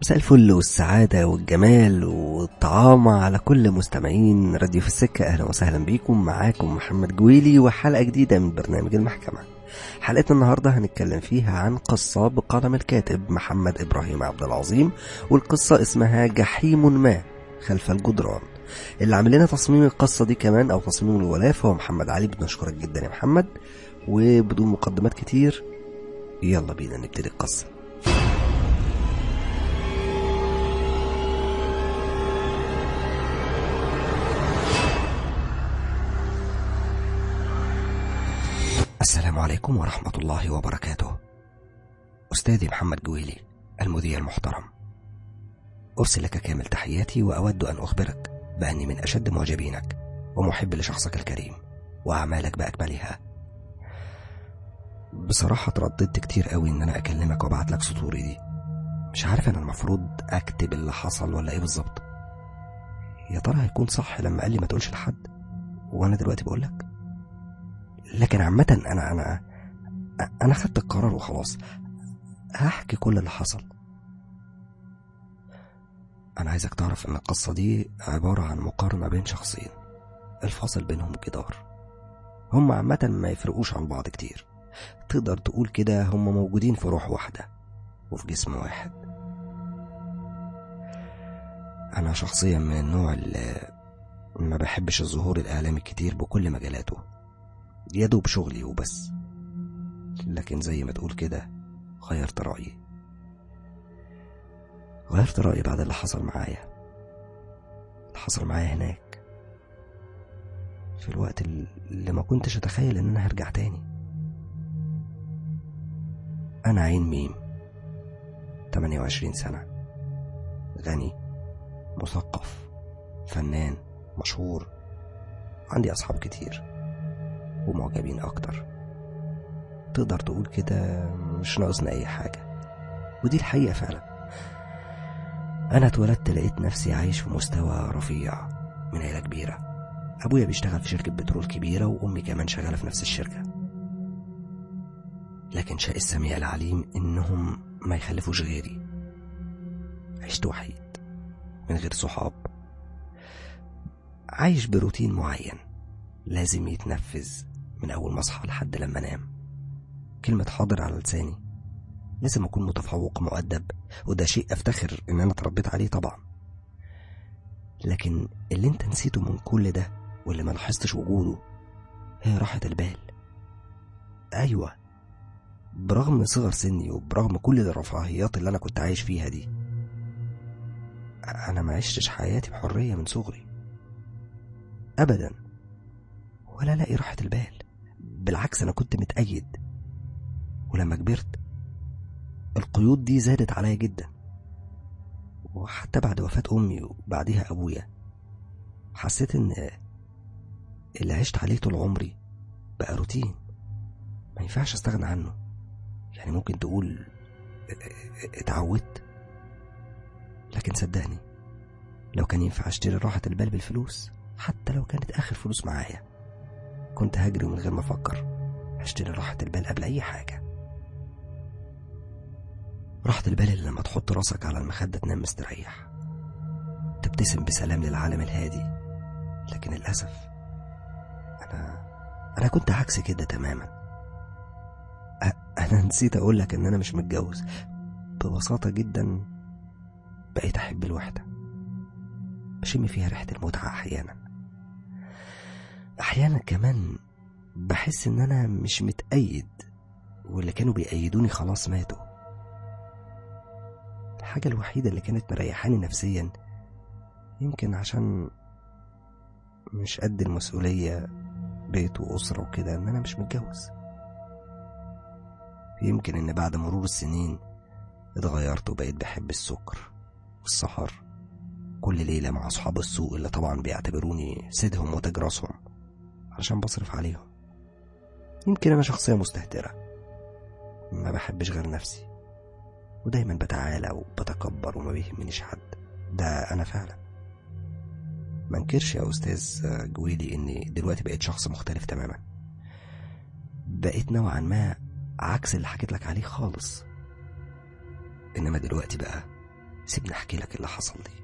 مساء الفل والسعادة والجمال والطعامة على كل مستمعين راديو في السكة أهلا وسهلا بيكم معاكم محمد جويلي وحلقة جديدة من برنامج المحكمة حلقتنا النهاردة هنتكلم فيها عن قصة بقلم الكاتب محمد إبراهيم عبد العظيم والقصة اسمها جحيم ما خلف الجدران اللي عامل لنا تصميم القصة دي كمان أو تصميم الغلاف هو محمد علي بنشكرك جدا يا محمد وبدون مقدمات كتير يلا بينا نبتدي القصة السلام عليكم ورحمة الله وبركاته أستاذي محمد جويلي المذيع المحترم أرسل لك كامل تحياتي وأود أن أخبرك بأني من أشد معجبينك ومحب لشخصك الكريم وأعمالك بأكملها بصراحة ترددت كتير قوي إن أنا أكلمك وأبعت لك سطوري دي مش عارف أنا المفروض أكتب اللي حصل ولا إيه بالظبط يا ترى هيكون صح لما قال لي ما تقولش لحد وأنا دلوقتي بقول لك لكن عامة أنا أنا أنا خدت القرار وخلاص هحكي كل اللي حصل أنا عايزك تعرف إن القصة دي عبارة عن مقارنة بين شخصين الفاصل بينهم جدار هم عامة ما يفرقوش عن بعض كتير تقدر تقول كده هم موجودين في روح واحدة وفي جسم واحد أنا شخصيا من النوع اللي ما بحبش الظهور الإعلامي كتير بكل مجالاته يدوب شغلي وبس لكن زي ما تقول كده غيرت رأيي غيرت رأيي بعد اللي حصل معايا اللي حصل معايا هناك في الوقت اللي ما كنتش أتخيل إن أنا هرجع تاني أنا عين ميم 28 سنة غني مثقف فنان مشهور عندي أصحاب كتير ومعجبين أكتر تقدر تقول كده مش ناقصنا أي حاجة ودي الحقيقة فعلا أنا اتولدت لقيت نفسي عايش في مستوى رفيع من عيلة كبيرة أبويا بيشتغل في شركة بترول كبيرة وأمي كمان شغالة في نفس الشركة لكن شاء السميع العليم إنهم ما يخلفوش غيري عشت وحيد من غير صحاب عايش بروتين معين لازم يتنفذ من أول ما أصحى لحد لما أنام كلمة حاضر على لساني لازم أكون متفوق مؤدب وده شيء أفتخر إن أنا اتربيت عليه طبعا لكن اللي أنت نسيته من كل ده واللي ما لاحظتش وجوده هي راحة البال أيوة برغم صغر سني وبرغم كل الرفاهيات اللي أنا كنت عايش فيها دي أنا ما عشتش حياتي بحرية من صغري أبدا ولا لاقي راحة البال بالعكس أنا كنت متأيد ولما كبرت القيود دي زادت عليا جدا وحتى بعد وفاة أمي وبعدها أبويا حسيت إن اللي عشت عليه طول عمري بقى روتين ما ينفعش استغنى عنه يعني ممكن تقول اتعودت لكن صدقني لو كان ينفع اشتري راحة البال بالفلوس حتى لو كانت آخر فلوس معايا كنت هجري من غير ما أفكر هشتري راحة البال قبل أي حاجة راحة البال اللي لما تحط راسك على المخدة تنام مستريح تبتسم بسلام للعالم الهادي لكن للأسف أنا أنا كنت عكس كده تماما أ... أنا نسيت أقول لك إن أنا مش متجوز ببساطة جدا بقيت أحب الوحدة بشم فيها ريحة المتعة أحيانا أحيانا كمان بحس إن أنا مش متأيد واللي كانوا بيأيدوني خلاص ماتوا الحاجة الوحيدة اللي كانت مريحاني نفسيا يمكن عشان مش قد المسؤولية بيت وأسرة وكده إن أنا مش متجوز يمكن إن بعد مرور السنين اتغيرت وبقيت بحب السكر والسهر كل ليلة مع أصحاب السوق اللي طبعا بيعتبروني سيدهم وتاج راسهم علشان بصرف عليهم يمكن أنا شخصية مستهترة ما بحبش غير نفسي ودايما بتعالى وبتكبر وما بيهمنيش حد ده أنا فعلا ما انكرش يا أستاذ جويلي إني دلوقتي بقيت شخص مختلف تماما بقيت نوعا ما عكس اللي حكيت لك عليه خالص إنما دلوقتي بقى سيبني احكي لك اللي حصل لي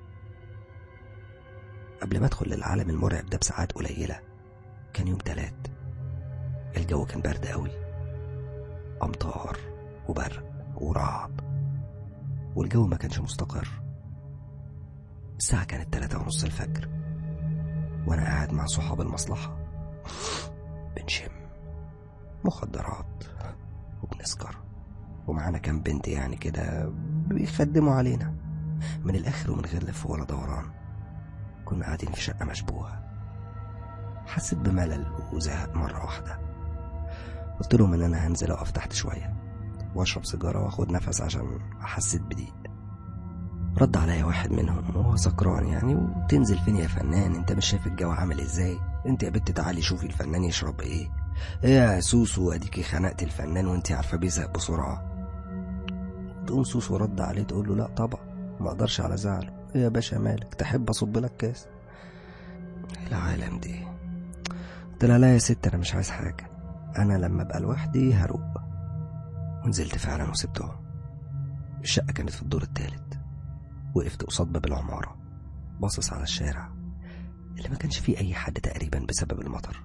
قبل ما ادخل للعالم المرعب ده بساعات قليلة كان يوم تلات الجو كان برد قوي أمطار وبرق ورعد والجو ما كانش مستقر الساعة كانت تلاتة ونص الفجر وأنا قاعد مع صحاب المصلحة بنشم مخدرات وبنسكر ومعانا كام بنت يعني كده بيخدموا علينا من الآخر ومن غير لف ولا دوران كنا قاعدين في شقة مشبوهة حسيت بملل وزهق مرة واحدة قلت لهم إن أنا هنزل أقف تحت شوية وأشرب سيجارة وأخد نفس عشان حسيت بضيق رد عليا واحد منهم وهو سكران يعني وتنزل فين يا فنان انت مش شايف الجو عامل ازاي انت يا بنت تعالي شوفي الفنان يشرب ايه ايه يا سوسو اديكي خنقت الفنان وانت عارفه بيزهق بسرعه تقوم سوسو رد عليه تقول له لا طبعا ما اقدرش على زعله ايه يا باشا مالك تحب اصب لك كاس إيه العالم دي قلت لها لا يا ست انا مش عايز حاجه انا لما ابقى لوحدي هروق ونزلت فعلا وسبتهم الشقه كانت في الدور التالت وقفت قصاد باب العماره باصص على الشارع اللي ما كانش فيه اي حد تقريبا بسبب المطر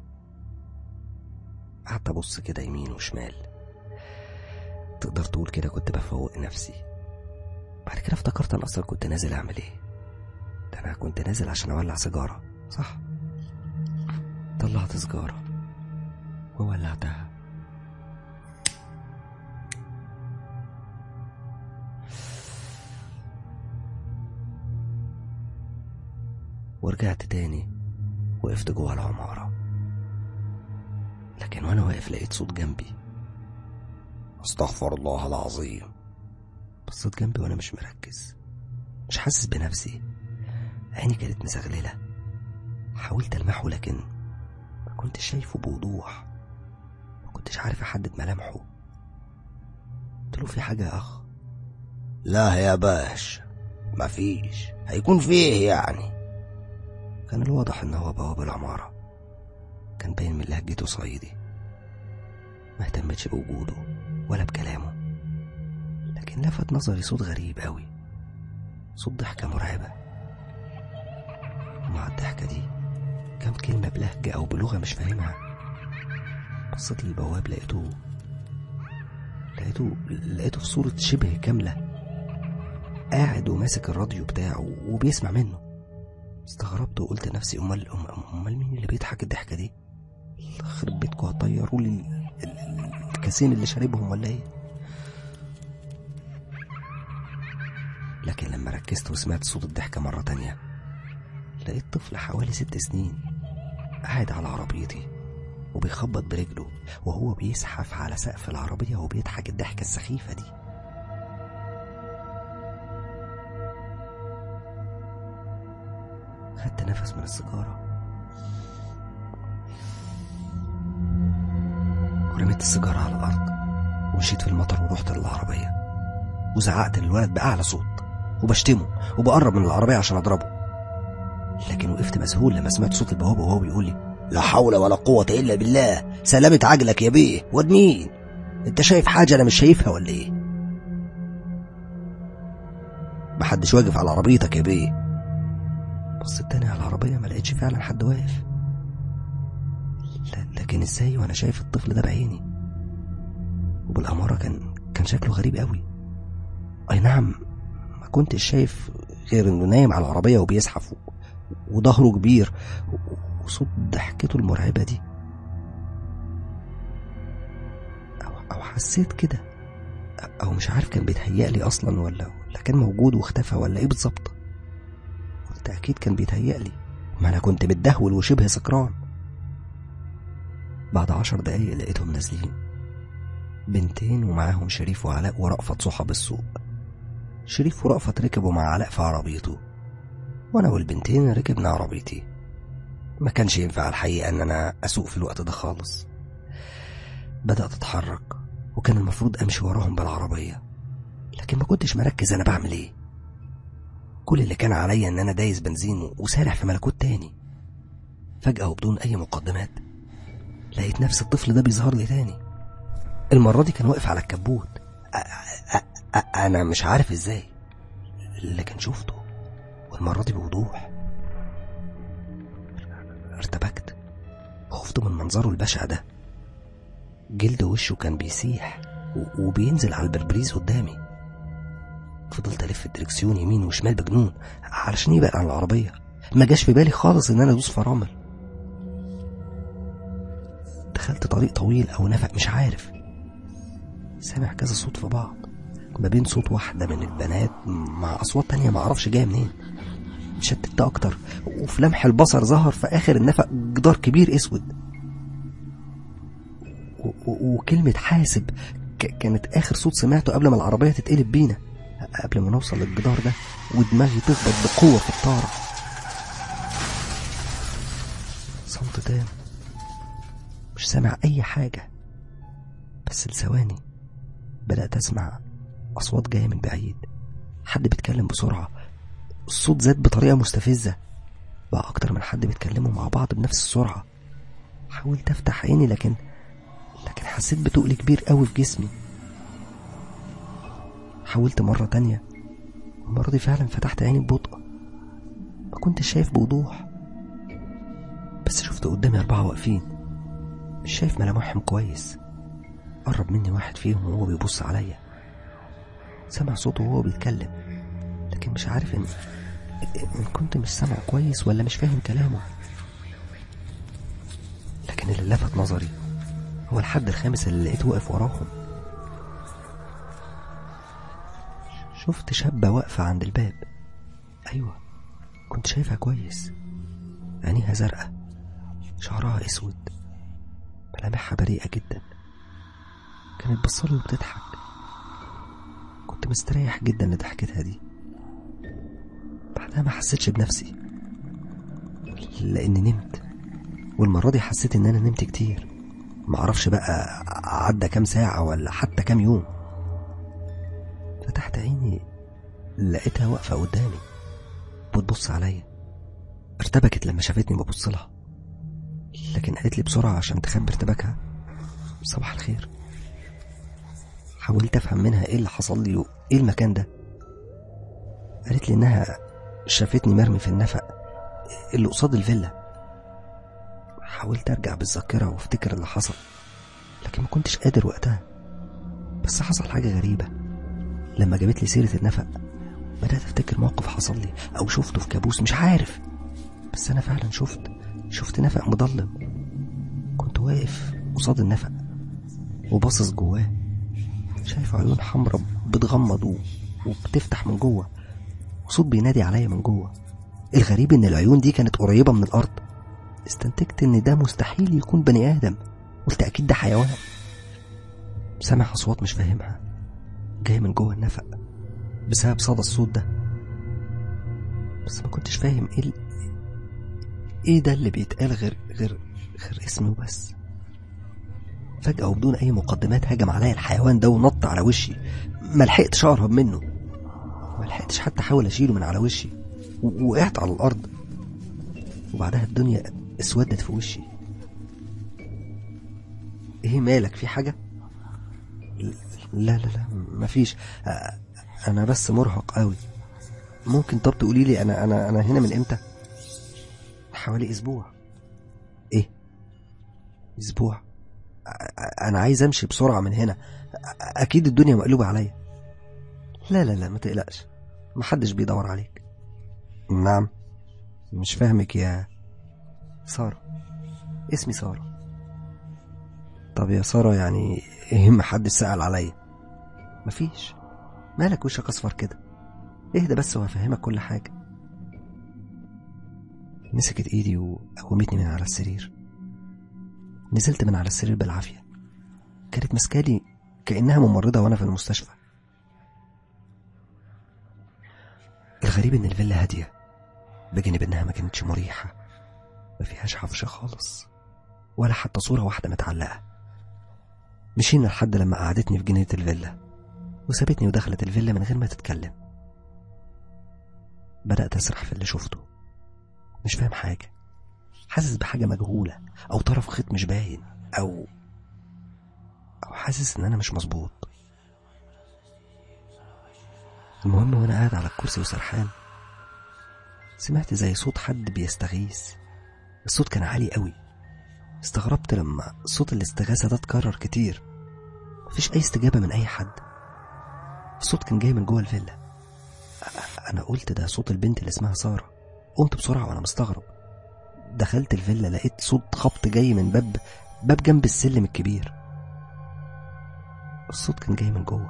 قعدت ابص كده يمين وشمال تقدر تقول كده كنت بفوق نفسي بعد كده افتكرت انا اصلا كنت نازل اعمل ايه ده انا كنت نازل عشان اولع سيجاره صح طلعت سيجاره وولعتها ورجعت تاني وقفت جوه العمارة لكن وانا واقف لقيت صوت جنبي استغفر الله العظيم بصيت جنبي وانا مش مركز مش حاسس بنفسي عيني كانت مزغللة حاولت ألمحه لكن ما كنتش شايفه بوضوح ما كنتش عارف أحدد ملامحه قلت له في حاجة يا أخ لا يا باش مفيش هيكون فيه يعني كان الواضح ان هو بواب العمارة كان باين من لهجته صعيدي ما اهتمتش بوجوده ولا بكلامه لكن لفت نظري صوت غريب قوي صوت ضحكة مرعبة ومع الضحكة دي كم كلمة بلهجة أو بلغة مش فاهمها بصيت للبواب لقيته لقيته لقيته في صورة شبه كاملة قاعد وماسك الراديو بتاعه وبيسمع منه استغربت وقلت لنفسي امال أم- امال مين اللي بيضحك الضحكه دي يخرب بيتكم هتطيروا لي ال- ال- الكاسين اللي شاربهم ولا ايه لكن لما ركزت وسمعت صوت الضحكه مره تانية لقيت طفل حوالي ست سنين قاعد على عربيتي وبيخبط برجله وهو بيزحف على سقف العربية وبيضحك الضحكة السخيفة دي خدت نفس من السيجارة ورميت السيجارة على الأرض ومشيت في المطر ورحت للعربية وزعقت للولد بأعلى صوت وبشتمه وبقرب من العربية عشان أضربه لكن وقفت مذهول لما سمعت صوت البوابة وهو بيقول لي لا حول ولا قوة إلا بالله سلامة عجلك يا بيه واد مين انت شايف حاجة أنا مش شايفها ولا إيه محدش واقف على عربيتك يا بيه بصيت تاني على العربية ما لقيتش فعلا حد واقف لا لكن ازاي وانا شايف الطفل ده بعيني وبالأمارة كان كان شكله غريب قوي اي نعم ما كنتش شايف غير انه نايم على العربية وبيزحف و- وظهره كبير و- وصوت ضحكته المرعبة دي أو, أو حسيت كده أو مش عارف كان بيتهيألي أصلا ولا ولا كان موجود واختفى ولا إيه بالظبط قلت أكيد كان بيتهيألي ما أنا كنت متدهول وشبه سكران بعد عشر دقايق لقيتهم نازلين بنتين ومعاهم شريف وعلاء ورأفت صحاب السوق شريف ورأفت ركبوا مع علاء في عربيته وأنا والبنتين ركبنا عربيتي ما كانش ينفع الحقيقة إن أنا أسوق في الوقت ده خالص بدأت أتحرك وكان المفروض أمشي وراهم بالعربية لكن ما كنتش مركز أنا بعمل إيه كل اللي كان عليا إن أنا دايس بنزين وسارح في ملكوت تاني فجأة وبدون أي مقدمات لقيت نفس الطفل ده بيظهر لي تاني المرة دي كان واقف على الكبوت أ- أ- أ- أنا مش عارف إزاي لكن شفته والمرة دي بوضوح ارتبكت خفت من منظره البشع ده جلد وشه كان بيسيح و- وبينزل على البربريز قدامي فضلت الف الدركسيون يمين وشمال بجنون علشان يبعد عن العربيه ما جاش في بالي خالص ان انا ادوس فرامل دخلت طريق طويل او نفق مش عارف سامع كذا صوت في بعض ما بين صوت واحدة من البنات مع أصوات تانية معرفش جاية منين شتت أكتر وفي لمح البصر ظهر في آخر النفق جدار كبير أسود و- و- وكلمة حاسب ك- كانت آخر صوت سمعته قبل ما العربية تتقلب بينا قبل ما نوصل للجدار ده ودماغي تخبط بقوة في الطارة صمت تام مش سامع أي حاجة بس لثواني بدأت أسمع أصوات جاية من بعيد حد بيتكلم بسرعة الصوت زاد بطريقة مستفزة بقى أكتر من حد بيتكلموا مع بعض بنفس السرعة حاولت أفتح عيني لكن لكن حسيت بتقل كبير قوي في جسمي حاولت مرة تانية المرة دي فعلا فتحت عيني ببطء ما كنتش شايف بوضوح بس شفت قدامي أربعة واقفين مش شايف ملامحهم كويس قرب مني واحد فيهم وهو بيبص عليا سمع صوته وهو بيتكلم لكن مش عارف ان ان كنت مش سامعه كويس ولا مش فاهم كلامه لكن اللي لفت نظري هو الحد الخامس اللي لقيته واقف وراهم شفت شابة واقفة عند الباب أيوة كنت شايفها كويس عينيها زرقاء شعرها أسود ملامحها بريئة جدا كانت بصلي وبتضحك كنت مستريح جدا لضحكتها دي بعدها ما حسيتش بنفسي لاني نمت والمرة دي حسيت ان انا نمت كتير معرفش بقى عدى كام ساعة ولا حتى كام يوم فتحت عيني لقيتها واقفة قدامي بتبص عليا ارتبكت لما شافتني ببص لها لكن قالت لي بسرعة عشان تخبي ارتباكها صباح الخير حاولت افهم منها ايه اللي حصل لي وايه المكان ده قالت لي انها شافتني مرمي في النفق اللي قصاد الفيلا حاولت ارجع بالذاكرة وافتكر اللي حصل لكن ما كنتش قادر وقتها بس حصل حاجة غريبة لما جابت لي سيرة النفق بدأت افتكر موقف حصل لي او شفته في كابوس مش عارف بس انا فعلا شفت شفت نفق مضلم كنت واقف قصاد النفق وباصص جواه شايف عيون حمرا بتغمض و- وبتفتح من جوه وصوت بينادي عليا من جوه الغريب ان العيون دي كانت قريبة من الارض استنتجت ان ده مستحيل يكون بني ادم قلت اكيد ده حيوان سامع اصوات مش فاهمها جاية من جوه النفق بسبب صدى الصوت ده بس ما كنتش فاهم ايه ال- ايه ده اللي بيتقال غير غير غير اسمي وبس فجأة وبدون أي مقدمات هجم عليا الحيوان ده ونط على وشي ما لحقتش أهرب منه ما لحقتش حتى أحاول أشيله من على وشي و- وقعت على الأرض وبعدها الدنيا اسودت في وشي ايه مالك في حاجة؟ لا لا لا مفيش أ- أنا بس مرهق قوي ممكن طب تقولي لي أنا أنا أنا هنا من إمتى؟ حوالي أسبوع إيه؟ أسبوع أ- انا عايز امشي بسرعه من هنا أ- اكيد الدنيا مقلوبه عليا لا لا لا ما تقلقش محدش بيدور عليك نعم مش فاهمك يا ساره اسمي ساره طب يا ساره يعني ايه محدش سأل عليا مفيش مالك وشك اصفر كده اهدى بس وهفهمك كل حاجه مسكت ايدي وقومتني من على السرير نزلت من على السرير بالعافية كانت ماسكالي كأنها ممرضة وأنا في المستشفى الغريب إن الفيلا هادية بجانب إنها ما كانتش مريحة ما فيهاش حفش خالص ولا حتى صورة واحدة متعلقة مشينا لحد لما قعدتني في جنينة الفيلا وسابتني ودخلت الفيلا من غير ما تتكلم بدأت أسرح في اللي شفته مش فاهم حاجة حاسس بحاجة مجهولة أو طرف خيط مش باين أو أو حاسس إن أنا مش مظبوط المهم وانا قاعد على الكرسي وسرحان سمعت زي صوت حد بيستغيث الصوت كان عالي قوي استغربت لما صوت الاستغاثة ده اتكرر كتير مفيش أي استجابة من أي حد الصوت كان جاي من جوه الفيلا أ- أنا قلت ده صوت البنت اللي اسمها سارة قمت بسرعة وأنا مستغرب دخلت الفيلا لقيت صوت خبط جاي من باب باب جنب السلم الكبير الصوت كان جاي من جوه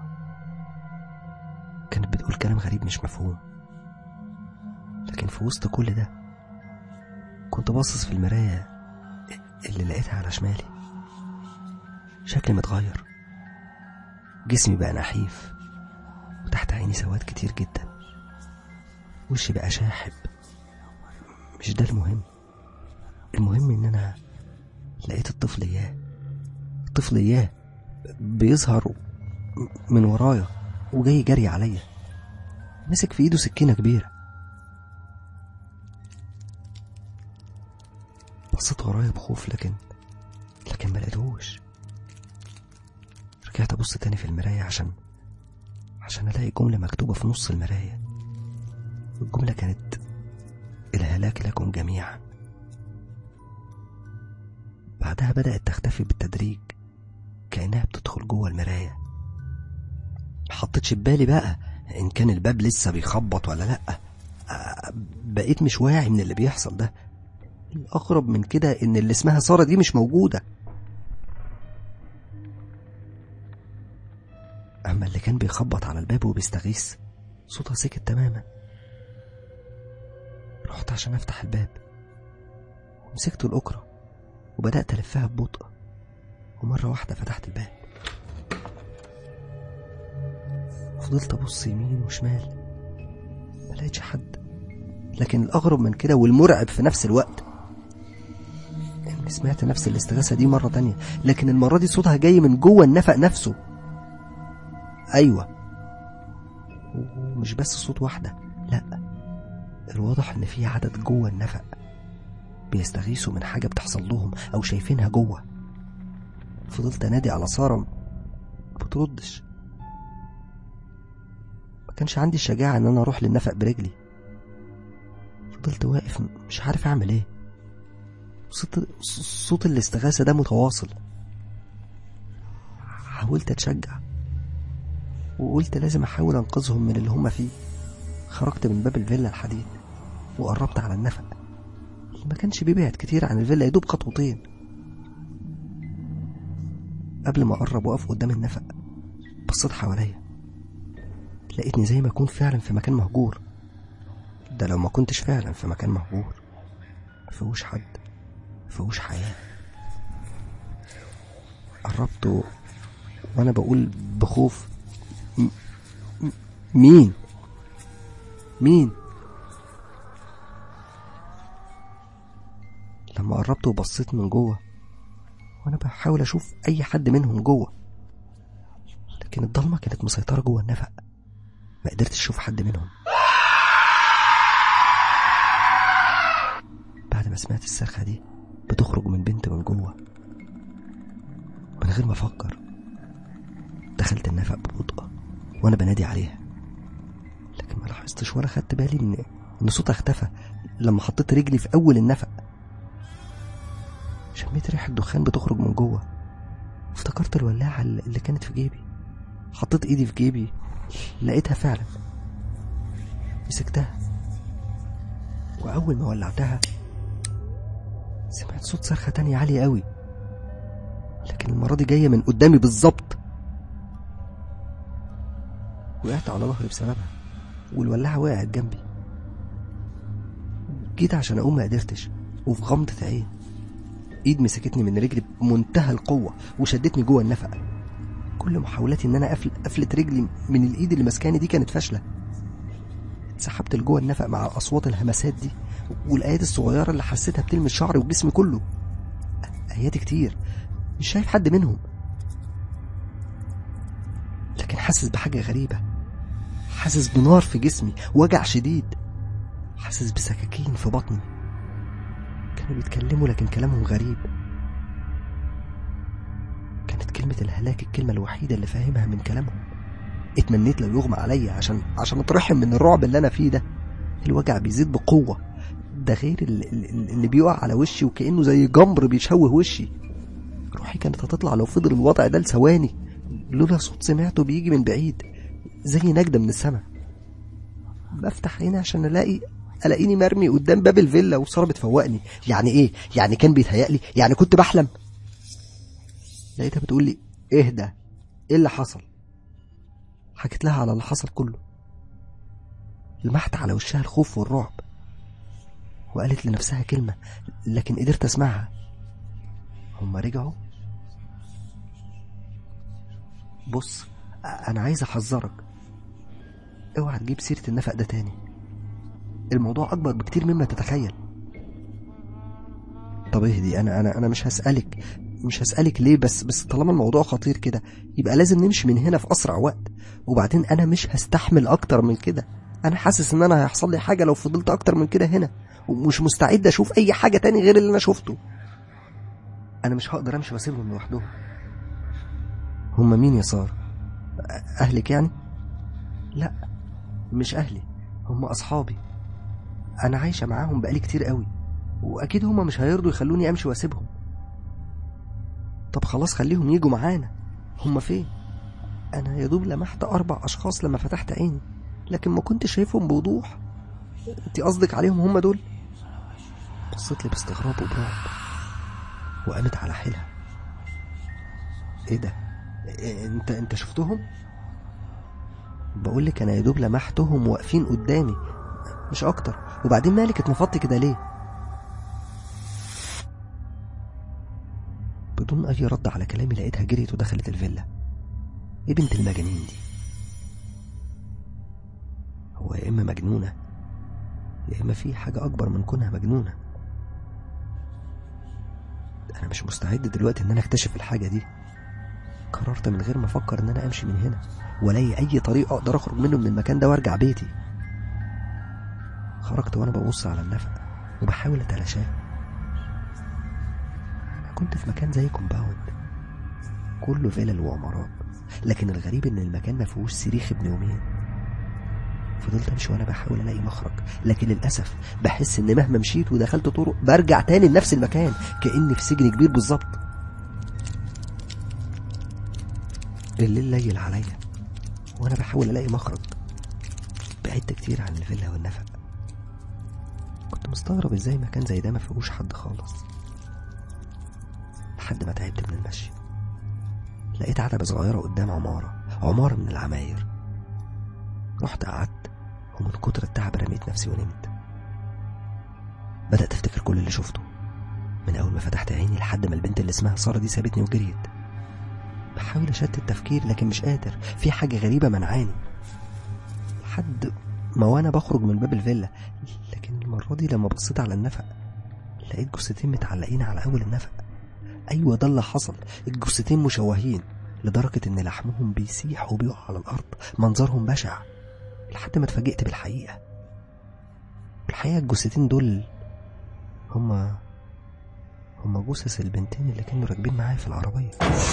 كانت بتقول كلام غريب مش مفهوم لكن في وسط كل ده كنت باصص في المراية اللي لقيتها على شمالي شكلي متغير جسمي بقى نحيف وتحت عيني سواد كتير جدا وشي بقى شاحب مش ده المهم المهم ان انا لقيت الطفل اياه الطفل اياه بيظهر من ورايا وجاي جري عليا مسك في ايده سكينة كبيرة بصيت ورايا بخوف لكن لكن ما لقيتهوش رجعت ابص تاني في المراية عشان عشان الاقي جملة مكتوبة في نص المراية الجملة كانت الهلاك لكم جميعا بعدها بدأت تختفي بالتدريج كأنها بتدخل جوه المراية محطتش ببالي بقى إن كان الباب لسه بيخبط ولا لأ آه، بقيت مش واعي من اللي بيحصل ده الأغرب من كده إن اللي اسمها سارة دي مش موجودة أما اللي كان بيخبط على الباب وبيستغيث صوتها سكت تماما رحت عشان أفتح الباب ومسكت الأكرة وبدأت ألفها ببطء ومرة واحدة فتحت الباب فضلت أبص يمين وشمال ما لقيتش حد لكن الأغرب من كده والمرعب في نفس الوقت إني سمعت نفس الاستغاثة دي مرة تانية لكن المرة دي صوتها جاي من جوه النفق نفسه أيوة ومش بس صوت واحدة لأ الواضح إن في عدد جوه النفق بيستغيثوا من حاجة بتحصل لهم أو شايفينها جوه فضلت أنادي على سارة ما بتردش ما كانش عندي الشجاعة إن أنا أروح للنفق برجلي فضلت واقف مش عارف أعمل إيه صوت صوت الاستغاثة ده متواصل حاولت أتشجع وقلت لازم أحاول أنقذهم من اللي هم فيه خرجت من باب الفيلا الحديد وقربت على النفق اللي ما كانش بيبعد كتير عن الفيلا يدوب خطوتين قبل ما أقرب وأقف قدام النفق بصيت حواليا لقيتني زي ما أكون فعلا في مكان مهجور ده لو ما كنتش فعلا في مكان مهجور مفيهوش حد مفيهوش حياة قربت و... وأنا بقول بخوف م... م... مين مين لما قربت وبصيت من جوه وانا بحاول اشوف اي حد منهم جوه لكن الضلمه كانت مسيطره جوه النفق ما قدرتش اشوف حد منهم بعد ما سمعت الصرخه دي بتخرج من بنت من جوه من غير ما افكر دخلت النفق ببطء وانا بنادي عليها لكن ما لاحظتش ولا خدت بالي ان ان صوتها اختفى لما حطيت رجلي في اول النفق شميت ريحة دخان بتخرج من جوه افتكرت الولاعة اللي كانت في جيبي حطيت ايدي في جيبي لقيتها فعلا مسكتها وأول ما ولعتها سمعت صوت صرخة تانية عالية قوي لكن المرة دي جاية من قدامي بالظبط وقعت على ظهري بسببها والولاعة وقعت جنبي جيت عشان أقوم ما قدرتش وفي غمضة عين ايد مسكتني من رجلي بمنتهى القوه وشدتني جوه النفق كل محاولاتي ان انا أفل... افلت رجلي من الايد اللي ماسكاني دي كانت فاشله اتسحبت لجوه النفق مع اصوات الهمسات دي والايات الصغيره اللي حسيتها بتلمس شعري وجسمي كله ايات كتير مش شايف حد منهم لكن حاسس بحاجه غريبه حاسس بنار في جسمي وجع شديد حاسس بسكاكين في بطني كانوا بيتكلموا لكن كلامهم غريب كانت كلمة الهلاك الكلمة الوحيدة اللي فاهمها من كلامهم اتمنيت لو يغمى عليا عشان عشان اترحم من الرعب اللي انا فيه ده الوجع بيزيد بقوه ده غير اللي, اللي بيقع على وشي وكانه زي جمر بيشوه وشي روحي كانت هتطلع لو فضل الوضع ده لثواني لولا صوت سمعته بيجي من بعيد زي نجدة من السماء بفتح عيني عشان الاقي الاقيني مرمي قدام باب الفيلا وساره بتفوقني يعني ايه يعني كان بيتهيألي يعني كنت بحلم لقيتها بتقول لي اهدى ايه اللي حصل حكيت لها على اللي حصل كله لمحت على وشها الخوف والرعب وقالت لنفسها كلمة لكن قدرت أسمعها هما رجعوا بص أنا عايز أحذرك اوعى تجيب سيرة النفق ده تاني الموضوع أكبر بكتير مما تتخيل طب اهدي أنا أنا أنا مش هسألك مش هسألك ليه بس بس طالما الموضوع خطير كده يبقى لازم نمشي من هنا في أسرع وقت وبعدين أنا مش هستحمل أكتر من كده أنا حاسس إن أنا هيحصل لي حاجة لو فضلت أكتر من كده هنا ومش مستعد أشوف أي حاجة تاني غير اللي أنا شفته أنا مش هقدر أمشي وأسيبهم لوحدهم هما مين يا سارة؟ أهلك يعني؟ لا مش أهلي هما أصحابي أنا عايشة معاهم بقالي كتير قوي وأكيد هما مش هيرضوا يخلوني أمشي وأسيبهم طب خلاص خليهم يجوا معانا هما فين انا يا دوب لمحت اربع اشخاص لما فتحت عيني لكن ما كنتش شايفهم بوضوح انت قصدك عليهم هما دول بصيت لي باستغراب وبرعب وقامت على حيلها ايه ده إيه انت انت شفتهم بقول لك انا يا دوب لمحتهم واقفين قدامي مش اكتر وبعدين مالك اتنفضت كده ليه بدون أي رد على كلامي لقيتها جريت ودخلت الفيلا إيه بنت المجانين دي هو يا إما مجنونة يا إما في حاجة أكبر من كونها مجنونة أنا مش مستعد دلوقتي إن أنا أكتشف الحاجة دي قررت من غير ما أفكر إن أنا أمشي من هنا وألاقي أي طريق أقدر أخرج منه من المكان ده وأرجع بيتي خرجت وأنا ببص على النفق وبحاول أتلاشاه كنت في مكان زي كومباوند كله فيلل وعمارات لكن الغريب ان المكان ما فيهوش صريخ ابن يومين فضلت امشي وانا بحاول الاقي مخرج لكن للاسف بحس ان مهما مشيت ودخلت طرق برجع تاني لنفس المكان كاني في سجن كبير بالظبط الليل ليل عليا وانا بحاول الاقي مخرج بعدت كتير عن الفيلا والنفق كنت مستغرب ازاي مكان زي ده ما فيهوش حد خالص لحد ما تعبت من المشي لقيت عتبة صغيرة قدام عمارة عمارة من العماير رحت قعدت ومن كتر التعب رميت نفسي ونمت بدأت أفتكر كل اللي شفته من أول ما فتحت عيني لحد ما البنت اللي اسمها سارة دي سابتني وجريت بحاول أشتت التفكير لكن مش قادر في حاجة غريبة منعاني لحد ما وأنا بخرج من باب الفيلا لكن المرة دي لما بصيت على النفق لقيت جثتين متعلقين على أول النفق أيوة ده اللي حصل الجثتين مشوهين لدرجة إن لحمهم بيسيح وبيقع على الأرض منظرهم بشع لحد ما اتفاجئت بالحقيقة الحقيقة الجثتين دول هما هما جثث البنتين اللي كانوا راكبين معايا في العربية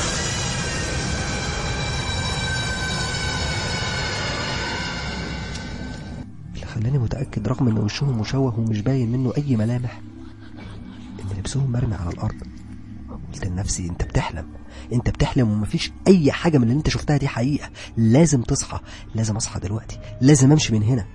اللي خلاني متأكد رغم إن وشهم مشوه ومش باين منه أي ملامح إن لبسهم مرمي على الأرض قلت لنفسي انت بتحلم انت بتحلم ومفيش اي حاجه من اللي انت شفتها دي حقيقه لازم تصحى لازم اصحى دلوقتي لازم امشي من هنا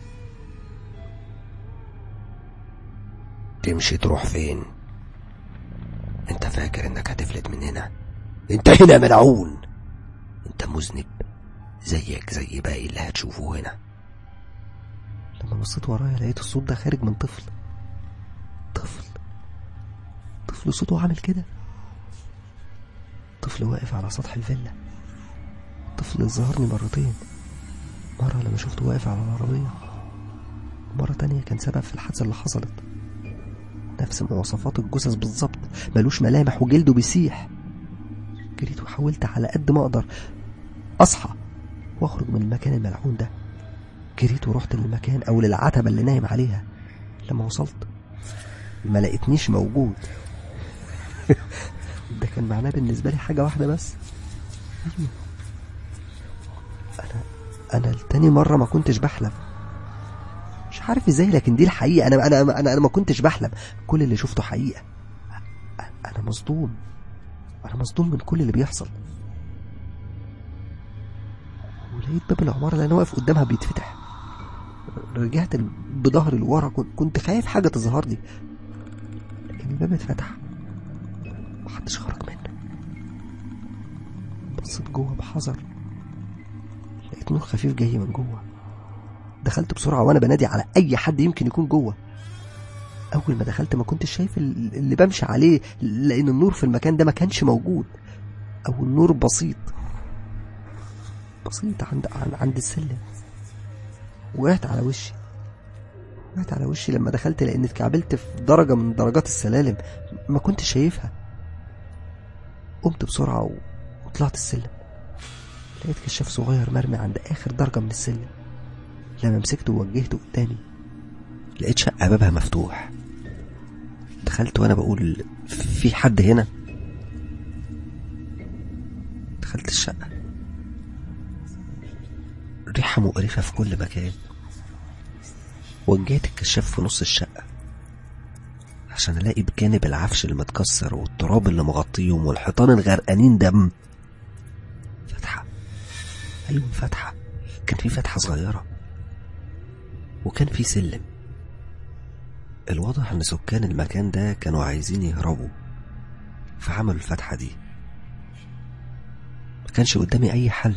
تمشي تروح فين انت فاكر انك هتفلت من هنا انت هنا ملعون انت مذنب زيك زي باقي اللي هتشوفه هنا لما بصيت ورايا لقيت الصوت ده خارج من طفل طفل طفل صوته عامل كده طفل واقف على سطح الفيلا طفل ظهرني مرتين مرة لما شفته واقف على العربية مرة تانية كان سبب في الحادثة اللي حصلت نفس مواصفات الجثث بالظبط ملوش ملامح وجلده بيسيح جريت وحاولت على قد ما اقدر اصحى واخرج من المكان الملعون ده جريت ورحت للمكان او للعتبة اللي نايم عليها لما وصلت ما لقيتنيش موجود ده كان معناه بالنسبة لي حاجة واحدة بس أيوة. أنا انا لتاني مرة ما كنتش بحلم مش عارف ازاي لكن دي الحقيقة انا انا انا, أنا ما كنتش بحلم كل اللي شفته حقيقة انا مصدوم انا مصدوم من كل اللي بيحصل ولقيت باب العمارة اللي انا واقف قدامها بيتفتح رجعت بظهري لورا كنت خايف حاجة تظهر لي لكن الباب اتفتح محدش خرج منه بصيت جوه بحذر لقيت نور خفيف جاي من جوه دخلت بسرعة وانا بنادي على اي حد يمكن يكون جوه اول ما دخلت ما كنتش شايف اللي بمشي عليه لان النور في المكان ده ما كانش موجود او النور بسيط بسيط عند عند السلم وقعت على وشي وقعت على وشي لما دخلت لان اتكعبلت في درجة من درجات السلالم ما كنتش شايفها قمت بسرعة وطلعت السلم لقيت كشاف صغير مرمي عند آخر درجة من السلم لما مسكته ووجهته قدامي لقيت شقة بابها مفتوح دخلت وانا بقول في حد هنا دخلت الشقة ريحة مقرفة في كل مكان وجهت الكشاف في نص الشقة عشان الاقي بجانب العفش المتكسر والتراب اللي مغطيهم والحيطان الغرقانين دم فتحة ايوه فتحة كان في فتحة صغيرة وكان في سلم الواضح ان سكان المكان ده كانوا عايزين يهربوا فعملوا الفتحة دي ما كانش قدامي اي حل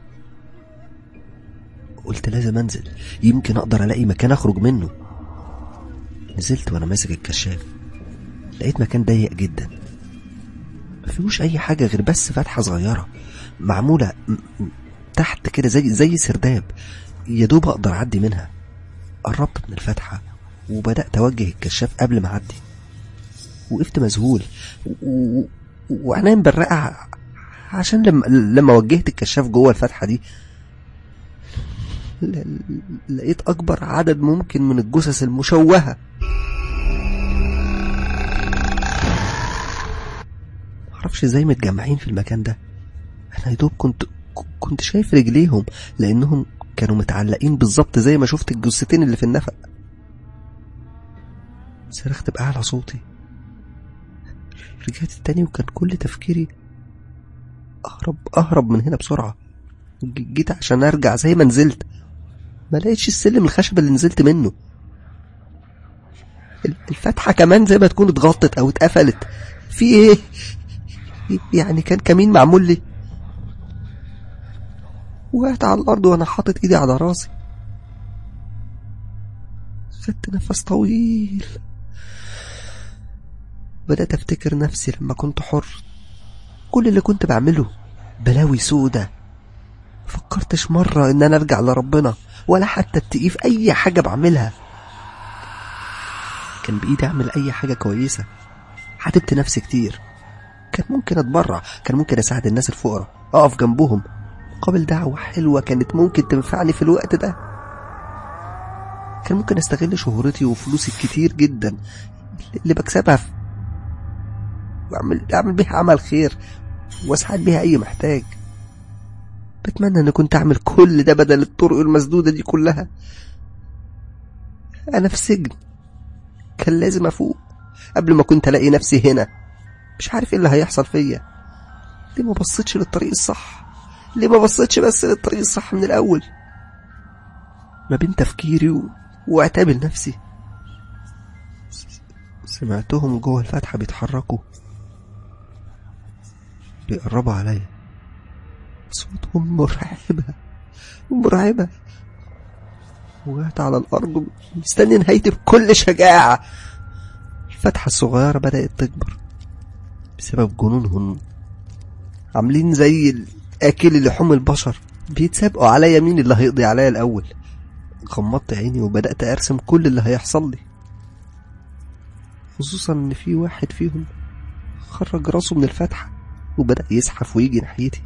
قلت لازم انزل يمكن اقدر الاقي مكان اخرج منه نزلت وانا ماسك الكشاف لقيت مكان ضيق جدا ما فيهوش اي حاجه غير بس فتحه صغيره معموله تحت كده زي زي سرداب يا دوب اقدر اعدي منها قربت من الفتحه وبدات اوجه الكشاف قبل ما اعدي وقفت مذهول وعينيا مبرقه عشان لما لما وجهت الكشاف جوه الفتحه دي لقيت أكبر عدد ممكن من الجثث المشوهة معرفش ازاي متجمعين في المكان ده أنا يدوب كنت كنت شايف رجليهم لأنهم كانوا متعلقين بالظبط زي ما شفت الجثتين اللي في النفق صرخت بأعلى صوتي رجعت تاني وكان كل تفكيري أهرب أهرب من هنا بسرعة جيت عشان أرجع زي ما نزلت ما لقيتش السلم الخشب اللي نزلت منه الفتحة كمان زي ما تكون اتغطت او اتقفلت في ايه يعني كان كمين معمول لي وقعت على الارض وانا حاطط ايدي على راسي خدت نفس طويل بدأت افتكر نفسي لما كنت حر كل اللي كنت بعمله بلاوي سودة فكرتش مرة ان انا ارجع لربنا ولا حتى اتقي في اي حاجة بعملها كان بايدي اعمل اي حاجة كويسة حاتبت نفسي كتير كان ممكن اتبرع كان ممكن اساعد الناس الفقراء اقف جنبهم مقابل دعوة حلوة كانت ممكن تنفعني في الوقت ده كان ممكن استغل شهرتي وفلوسي الكتير جدا اللي بكسبها في واعمل اعمل بيها عمل خير واساعد بيها اي محتاج بتمنى اني كنت اعمل كل ده بدل الطرق المسدودة دي كلها انا في سجن كان لازم افوق قبل ما كنت الاقي نفسي هنا مش عارف ايه اللي هيحصل فيا ليه ما بصيتش للطريق الصح ليه ما بصيتش بس للطريق الصح من الاول ما بين تفكيري و... وعتاب لنفسي سمعتهم جوه الفتحة بيتحركوا بيقربوا عليا صوتهم مرعبة مرعبة وقعت على الأرض مستني نهايتي بكل شجاعة الفتحة الصغيرة بدأت تكبر بسبب جنونهم عاملين زي أكل لحوم البشر بيتسابقوا عليا مين اللي هيقضي عليا الأول غمضت عيني وبدأت أرسم كل اللي هيحصل لي خصوصا إن في واحد فيهم خرج راسه من الفتحة وبدأ يزحف ويجي ناحيتي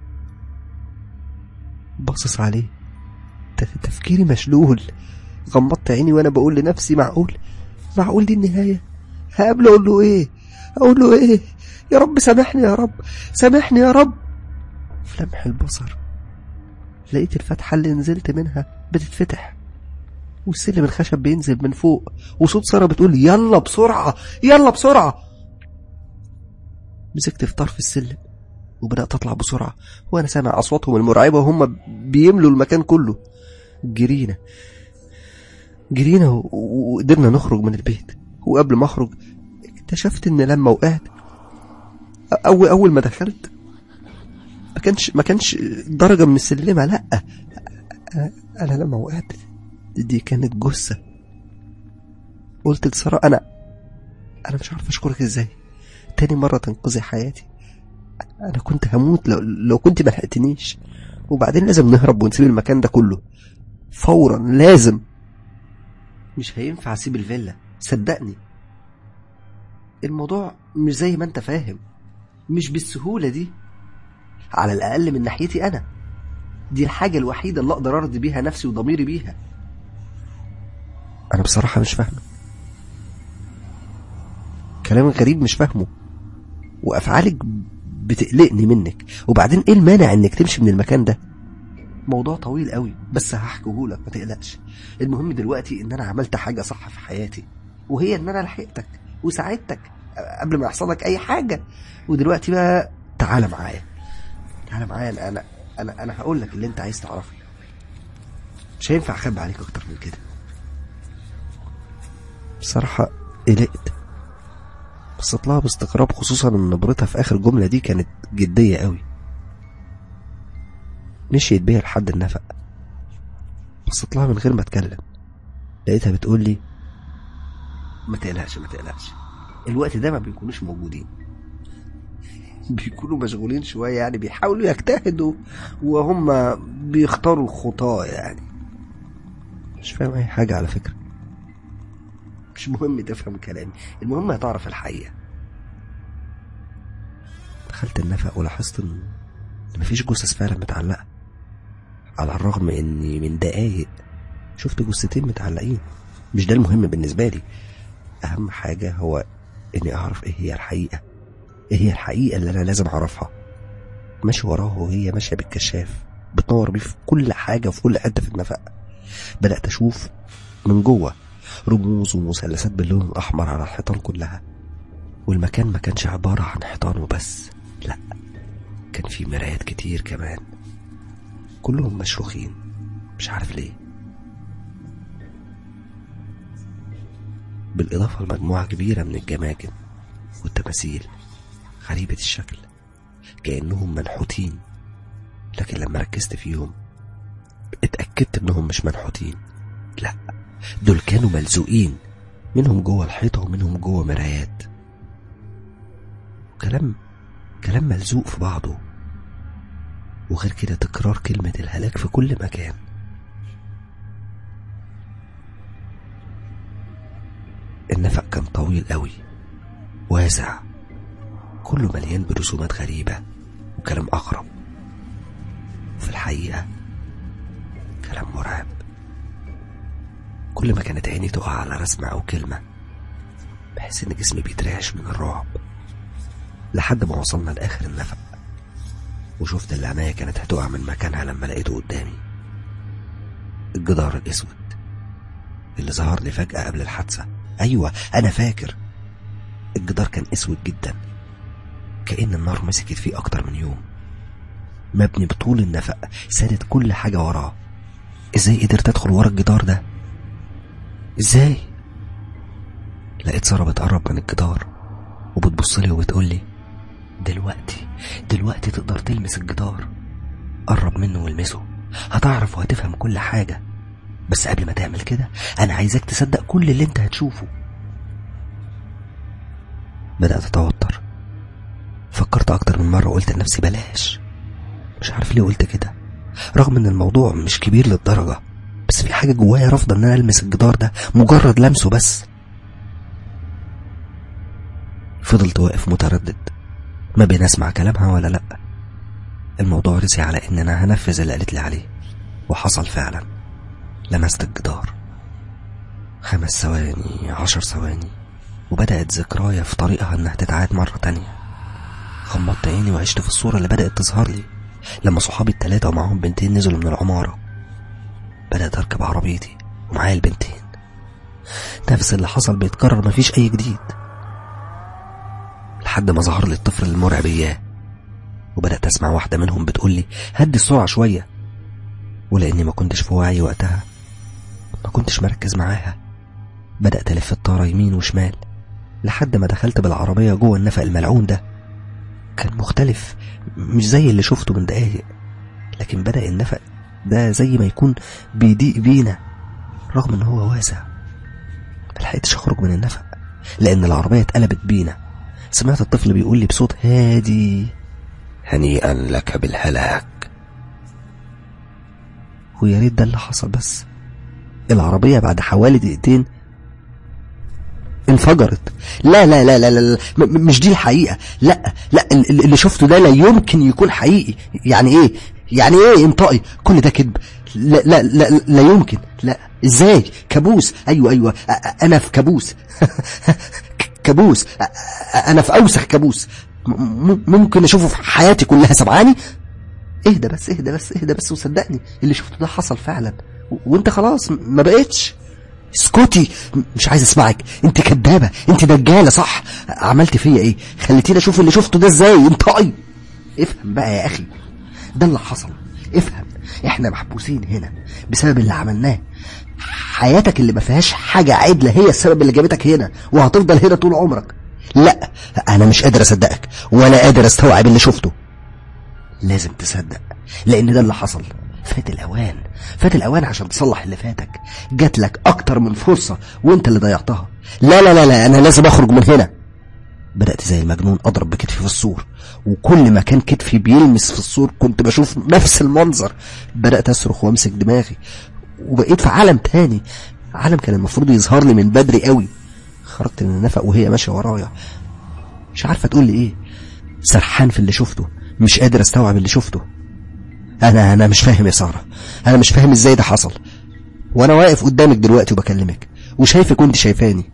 باصص عليه تفكيري مشلول غمضت عيني وانا بقول لنفسي معقول معقول دي النهاية هقابله اقول له ايه اقول له ايه يا رب سامحني يا رب سامحني يا رب في لمح البصر لقيت الفتحة اللي نزلت منها بتتفتح والسلم الخشب بينزل من فوق وصوت سارة بتقول يلا بسرعة يلا بسرعة مسكت في طرف السلم وبدأت أطلع بسرعة وأنا سامع أصواتهم المرعبة وهم بيملوا المكان كله جرينا جرينا و- و- وقدرنا نخرج من البيت وقبل ما أخرج اكتشفت إن لما وقعت أول أول ما دخلت ما كانش ما كانش درجة من السلمة لأ أنا, أنا لما وقعت دي كانت جثة قلت لسارة أنا أنا مش عارف أشكرك إزاي تاني مرة تنقذي حياتي أنا كنت هموت لو, لو كنت ما لحقتنيش وبعدين لازم نهرب ونسيب المكان ده كله فورا لازم مش هينفع أسيب الفيلا صدقني الموضوع مش زي ما أنت فاهم مش بالسهولة دي على الأقل من ناحيتي أنا دي الحاجة الوحيدة اللي أقدر أرضي بيها نفسي وضميري بيها أنا بصراحة مش فاهمه كلام غريب مش فاهمه وأفعالك بتقلقني منك وبعدين إيه المانع إنك تمشي من المكان ده موضوع طويل قوي بس هحكيهولك ما تقلقش المهم دلوقتي إن أنا عملت حاجة صح في حياتي وهي إن أنا لحقتك وساعدتك قبل ما يحصل لك أي حاجة ودلوقتي بقى تعالى معايا تعالى معايا أنا أنا أنا, أنا هقول لك اللي أنت عايز تعرفه مش هينفع أخبي عليك أكتر من كده بصراحة قلقت بصيت لها باستغراب خصوصا ان نبرتها في اخر جملة دي كانت جدية قوي مشيت بيا لحد النفق بصيت لها من غير ما اتكلم لقيتها بتقول لي ما تقلقش ما تقلقش الوقت ده ما بيكونوش موجودين بيكونوا مشغولين شوية يعني بيحاولوا يجتهدوا وهم بيختاروا الخطاة يعني مش فاهم أي حاجة على فكرة مش مهم تفهم كلامي المهم هتعرف الحقيقة دخلت النفق ولاحظت ان إن مفيش جثث فعلا متعلقة على الرغم اني من دقايق شفت جثتين متعلقين مش ده المهم بالنسبة لي اهم حاجة هو اني اعرف ايه هي الحقيقة ايه هي الحقيقة اللي انا لازم اعرفها ماشي وراها وهي ماشية بالكشاف بتنور بيه في كل حاجة وفي كل حتة في النفق بدأت اشوف من جوه رموز ومثلثات باللون الأحمر على الحيطان كلها والمكان ما كانش عبارة عن حيطان وبس لا كان في مرايات كتير كمان كلهم مشروخين مش عارف ليه بالإضافة لمجموعة كبيرة من الجماجم والتماثيل غريبة الشكل كأنهم منحوتين لكن لما ركزت فيهم اتأكدت انهم مش منحوتين لا دول كانوا ملزوقين منهم جوه الحيطة ومنهم جوه مرايات كلام كلام ملزوق في بعضه وغير كده تكرار كلمة الهلاك في كل مكان النفق كان طويل قوي واسع كله مليان برسومات غريبة وكلام أغرب في الحقيقة كلام مرعب كل ما كانت عيني تقع على رسمة أو كلمة بحس إن جسمي بيترعش من الرعب لحد ما وصلنا لآخر النفق وشفت اللي عينيا كانت هتقع من مكانها لما لقيته قدامي الجدار الأسود اللي ظهر لي فجأة قبل الحادثة أيوة أنا فاكر الجدار كان أسود جدا كأن النار مسكت فيه أكتر من يوم مبني بطول النفق سادت كل حاجة وراه ازاي قدرت ادخل ورا الجدار ده ازاي لقيت سارة بتقرب من الجدار وبتبص لي وبتقول لي دلوقتي دلوقتي تقدر تلمس الجدار قرب منه والمسه هتعرف وهتفهم كل حاجة بس قبل ما تعمل كده أنا عايزك تصدق كل اللي أنت هتشوفه بدأت أتوتر فكرت أكتر من مرة وقلت لنفسي بلاش مش عارف ليه قلت كده رغم ان الموضوع مش كبير للدرجة بس في حاجة جوايا رافضة ان انا المس الجدار ده مجرد لمسه بس فضلت واقف متردد ما بين اسمع كلامها ولا لا الموضوع رسي على ان انا هنفذ اللي قالت لي عليه وحصل فعلا لمست الجدار خمس ثواني عشر ثواني وبدأت ذكرايا في طريقها انها تتعاد مرة تانية غمضت عيني وعشت في الصورة اللي بدأت تظهر لي لما صحابي التلاتة ومعاهم بنتين نزلوا من العمارة بدأت أركب عربيتي ومعايا البنتين نفس اللي حصل بيتكرر مفيش أي جديد لحد ما ظهر لي الطفل المرعب إياه وبدأت أسمع واحدة منهم بتقول لي هدي السرعة شوية ولأني ما كنتش في وعي وقتها ما كنتش مركز معاها بدأت ألف الطارة يمين وشمال لحد ما دخلت بالعربية جوه النفق الملعون ده كان مختلف مش زي اللي شفته من دقايق لكن بدأ النفق ده زي ما يكون بيضيق بينا رغم ان هو واسع ملحقتش اخرج من النفق لان العربية اتقلبت بينا سمعت الطفل بيقول لي بصوت هادي هنيئا لك بالهلاك ويا ريت ده اللي حصل بس العربية بعد حوالي دقيقتين انفجرت لا لا لا لا, لا, لا م- مش دي الحقيقة لا لا ال- ال- اللي شفته ده لا يمكن يكون حقيقي يعني ايه يعني ايه انطقي كل ده كذب لا لا لا لا يمكن لا ازاي كابوس ايوه ايوه أ- أ- انا في كابوس كابوس أ- أ- انا في اوسخ كابوس م- م- ممكن اشوفه في حياتي كلها سمعاني اهدى بس اهدى بس اهدى بس وصدقني اللي شفته ده حصل فعلا و- وانت خلاص م- ما بقتش اسكتي م- مش عايز اسمعك انت كدابه انت دجاله صح عملت فيا ايه خليتيني اشوف اللي شفته ده ازاي انطقي افهم بقى يا اخي ده اللي حصل افهم احنا محبوسين هنا بسبب اللي عملناه حياتك اللي ما فيهاش حاجة عدلة هي السبب اللي جابتك هنا وهتفضل هنا طول عمرك لا انا مش قادر اصدقك ولا قادر استوعب اللي شفته لازم تصدق لان ده اللي حصل فات الاوان فات الاوان عشان تصلح اللي فاتك جات لك اكتر من فرصة وانت اللي ضيعتها لا لا لا لا انا لازم اخرج من هنا بدأت زي المجنون أضرب بكتفي في السور وكل ما كان كتفي بيلمس في السور كنت بشوف نفس المنظر بدأت أصرخ وأمسك دماغي وبقيت في عالم تاني عالم كان المفروض يظهر لي من بدري قوي خرجت من النفق وهي ماشية ورايا مش عارفة تقول لي ايه سرحان في اللي شفته مش قادر استوعب اللي شفته انا انا مش فاهم يا سارة انا مش فاهم ازاي ده حصل وانا واقف قدامك دلوقتي وبكلمك وشايفك وانت شايفاني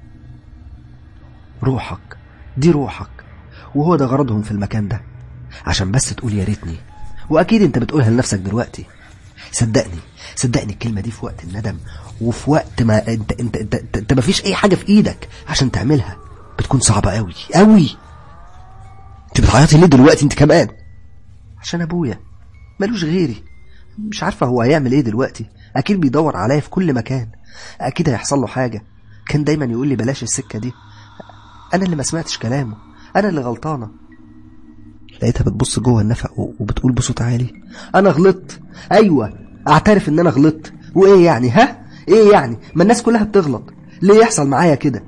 روحك دي روحك وهو ده غرضهم في المكان ده عشان بس تقول يا ريتني واكيد انت بتقولها لنفسك دلوقتي صدقني صدقني الكلمة دي في وقت الندم وفي وقت ما انت انت انت, انت, انت مفيش اي حاجة في ايدك عشان تعملها بتكون صعبة قوي قوي انت بتعيطي ليه دلوقتي انت كمان عشان ابويا ملوش غيري مش عارفة هو هيعمل ايه دلوقتي اكيد بيدور عليا في كل مكان اكيد هيحصل له حاجة كان دايما يقول لي بلاش السكة دي انا اللي ما سمعتش كلامه انا اللي غلطانه لقيتها بتبص جوه النفق و- وبتقول بصوت عالي انا غلطت ايوه اعترف ان انا غلطت وايه يعني ها ايه يعني ما الناس كلها بتغلط ليه يحصل معايا كده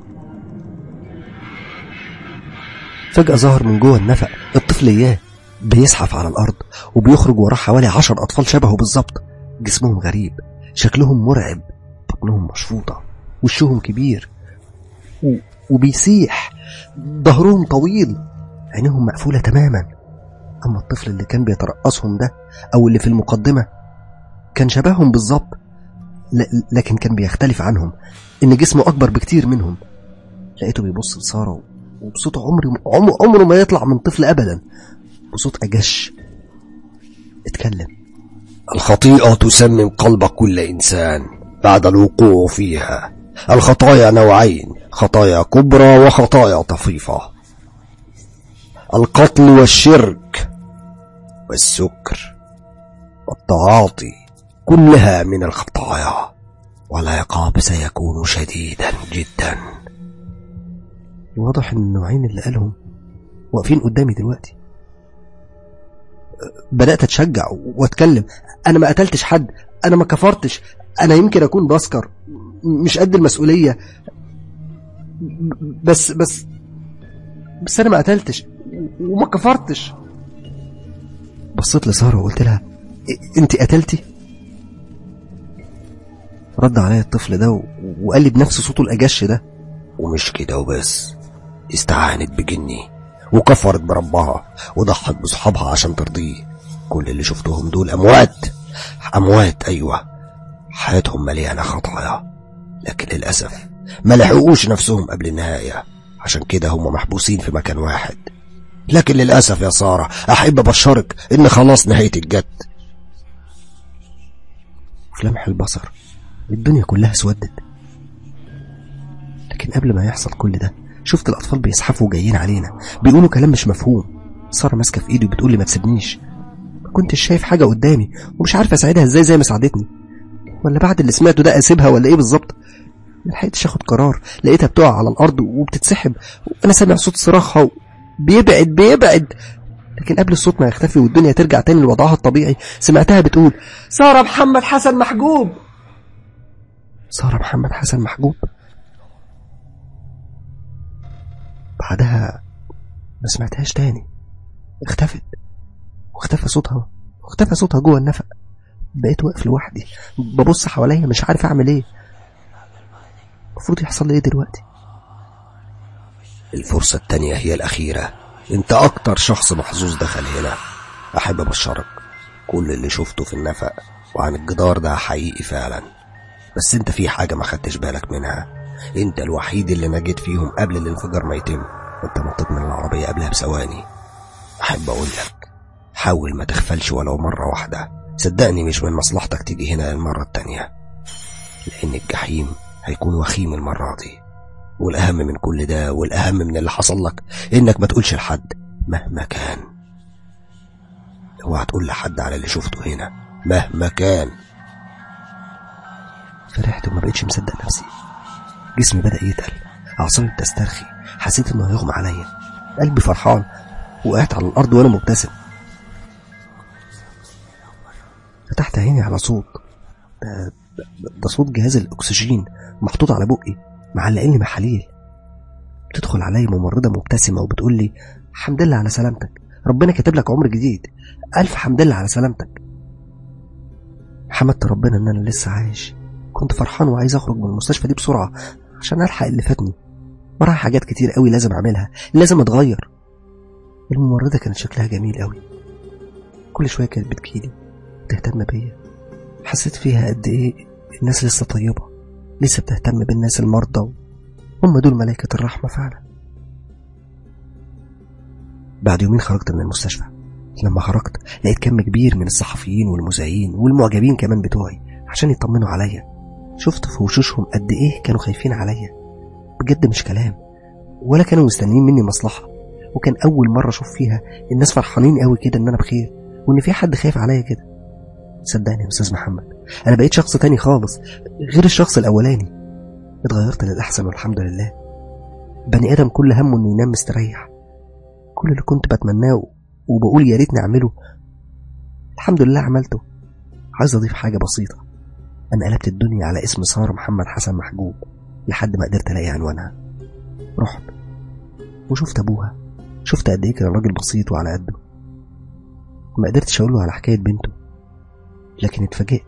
فجأة ظهر من جوه النفق الطفل اياه بيزحف على الأرض وبيخرج وراه حوالي عشر أطفال شبهه بالظبط جسمهم غريب شكلهم مرعب بطنهم مشفوطة وشهم كبير و... وبيسيح ظهرهم طويل عينيهم مقفولة تماما أما الطفل اللي كان بيترقصهم ده أو اللي في المقدمة كان شبههم بالظبط ل- لكن كان بيختلف عنهم إن جسمه أكبر بكتير منهم لقيته بيبص لسارة وبصوت عمري عمره, عمره ما يطلع من طفل أبدا بصوت أجش اتكلم الخطيئة تسمم قلب كل إنسان بعد الوقوع فيها الخطايا نوعين خطايا كبرى وخطايا طفيفة القتل والشرك والسكر والتعاطي كلها من الخطايا والعقاب سيكون شديدا جدا واضح ان النوعين اللي قالهم واقفين قدامي دلوقتي بدأت اتشجع واتكلم انا ما قتلتش حد انا ما كفرتش انا يمكن اكون بسكر مش قد المسؤولية بس بس بس انا ما قتلتش وما كفرتش بصيت لسارة وقلت لها "إ- انت قتلتي رد عليا الطفل ده و- وقال لي بنفس صوته الاجش ده ومش كده وبس استعانت بجني وكفرت بربها وضحت بصحابها عشان ترضيه كل اللي شفتهم دول أموات أموات أيوة حياتهم مليانة خطايا لكن للأسف ما لحقوش نفسهم قبل النهاية عشان كده هم محبوسين في مكان واحد لكن للأسف يا سارة أحب أبشرك إن خلاص نهاية الجد في لمح البصر الدنيا كلها اسودت لكن قبل ما يحصل كل ده شفت الأطفال بيزحفوا جايين علينا بيقولوا كلام مش مفهوم سارة ماسكة في إيدي وبتقول لي ما تسيبنيش ما كنتش شايف حاجة قدامي ومش عارف أساعدها إزاي زي ما ساعدتني ولا بعد اللي سمعته ده أسيبها ولا إيه بالظبط ما لحقتش آخد قرار لقيتها بتقع على الأرض وبتتسحب وأنا سامع صوت صراخها بيبعد بيبعد لكن قبل الصوت ما يختفي والدنيا ترجع تاني لوضعها الطبيعي سمعتها بتقول سارة محمد حسن محجوب سارة محمد حسن محجوب بعدها ما سمعتهاش تاني اختفت واختفى صوتها واختفى صوتها جوه النفق بقيت واقف لوحدي ببص حواليا مش عارف اعمل ايه المفروض يحصل لي ايه دلوقتي الفرصة التانية هي الأخيرة أنت أكتر شخص محظوظ دخل هنا أحب أبشرك كل اللي شفته في النفق وعن الجدار ده حقيقي فعلا بس أنت في حاجة ما خدتش بالك منها أنت الوحيد اللي نجيت فيهم قبل الانفجار ما يتم أنت نطيت من العربية قبلها بثواني أحب أقول لك حاول ما تغفلش ولو مرة واحدة صدقني مش من مصلحتك تيجي هنا المرة التانية لأن الجحيم هيكون وخيم المرة دي والأهم من كل ده والأهم من اللي حصل لك إنك ما تقولش لحد مهما كان اوعى تقول لحد على اللي شفته هنا مهما كان فرحت وما بقتش مصدق نفسي جسمي بدأ يتقل أعصابي بتسترخي حسيت إنه هيغمى عليا قلبي فرحان وقعت على الأرض وأنا مبتسم فتحت عيني على صوت ده, ده, ده صوت جهاز الأكسجين محطوط على بقي معلقين لي محاليل بتدخل عليا ممرضة مبتسمة وبتقول لي الحمد لله على سلامتك ربنا كاتب لك عمر جديد ألف حمد لله على سلامتك حمدت ربنا إن أنا لسه عايش كنت فرحان وعايز أخرج من المستشفى دي بسرعة عشان ألحق اللي فاتني وراها حاجات كتير قوي لازم أعملها لازم أتغير الممرضة كانت شكلها جميل قوي كل شوية كانت بتجيلي تهتم بيا حسيت فيها قد إيه الناس لسه طيبة لسه بتهتم بالناس المرضى هم دول ملائكة الرحمة فعلا بعد يومين خرجت من المستشفى لما خرجت لقيت كم كبير من الصحفيين والمذيعين والمعجبين كمان بتوعي عشان يطمنوا عليا شفت في وشوشهم قد ايه كانوا خايفين عليا بجد مش كلام ولا كانوا مستنيين مني مصلحة وكان أول مرة أشوف فيها الناس فرحانين قوي كده إن أنا بخير وإن في حد خايف عليا كده صدقني يا أستاذ محمد أنا بقيت شخص تاني خالص غير الشخص الأولاني اتغيرت للأحسن والحمد لله بني آدم كل همه إنه ينام مستريح كل اللي كنت بتمناه وبقول يا ريتني أعمله الحمد لله عملته عايز أضيف حاجة بسيطة أنا قلبت الدنيا على اسم سارة محمد حسن محجوب لحد ما قدرت ألاقي عنوانها رحت وشفت أبوها شفت قد إيه كان راجل بسيط وعلى قده ما قدرتش أقوله على حكاية بنته لكن اتفاجئت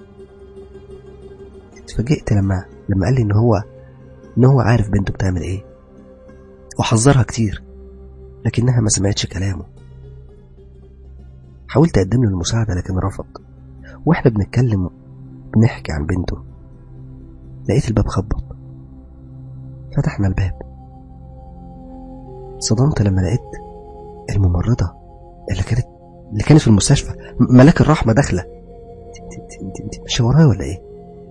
اتفاجئت لما لما قال لي إن هو إن هو عارف بنته بتعمل إيه وحذرها كتير لكنها ما سمعتش كلامه حاولت أقدم له المساعدة لكن رفض وإحنا بنتكلم بنحكي عن بنته لقيت الباب خبط فتحنا الباب صدمت لما لقيت الممرضة اللي كانت اللي كانت في المستشفى م- ملاك الرحمة داخلة انت انت انت انت ماشية ورايا ولا ايه؟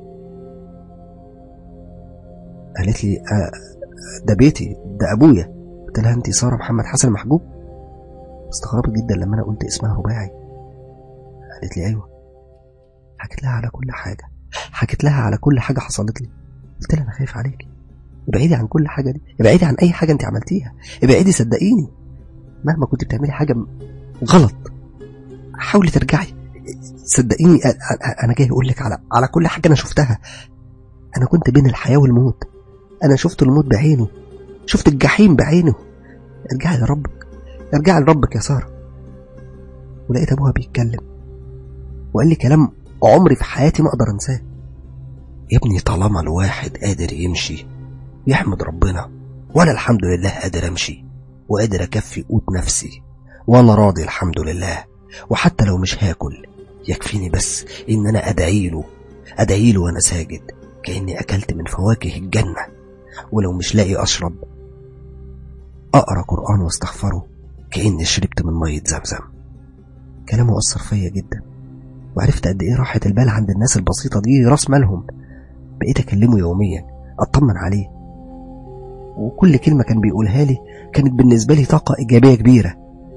قالت لي آه ده بيتي ده ابويا قلت لها انت سارة محمد حسن محجوب استغربت جدا لما انا قلت اسمها رباعي قالت لي ايوه حكيت لها على كل حاجة حكيت لها على كل حاجة حصلت لي قلت لها انا خايف عليكي ابعدي عن كل حاجة دي ابعدي عن اي حاجة انت عملتيها ابعدي صدقيني مهما كنت بتعملي حاجة م- غلط حاولي ترجعي صدقيني أ- أ- انا جاي اقول لك على على كل حاجة انا شفتها انا كنت بين الحياة والموت انا شفت الموت بعينه شفت الجحيم بعينه ارجعي لربك ارجعي لربك يا سارة ولقيت ابوها بيتكلم وقال لي كلام عمري في حياتي ما اقدر انساه يا ابني طالما الواحد قادر يمشي يحمد ربنا وانا الحمد لله قادر امشي وقادر اكفي قوت نفسي وانا راضي الحمد لله وحتى لو مش هاكل يكفيني بس ان انا ادعي له ادعي له وانا ساجد كاني اكلت من فواكه الجنه ولو مش لاقي اشرب اقرا قران واستغفره كأني شربت من مية زمزم كلامه أثر فيا جدا وعرفت قد إيه راحة البال عند الناس البسيطة دي راس مالهم بقيت أكلمه يوميا أطمن عليه وكل كلمة كان بيقولها لي كانت بالنسبة لي طاقة إيجابية كبيرة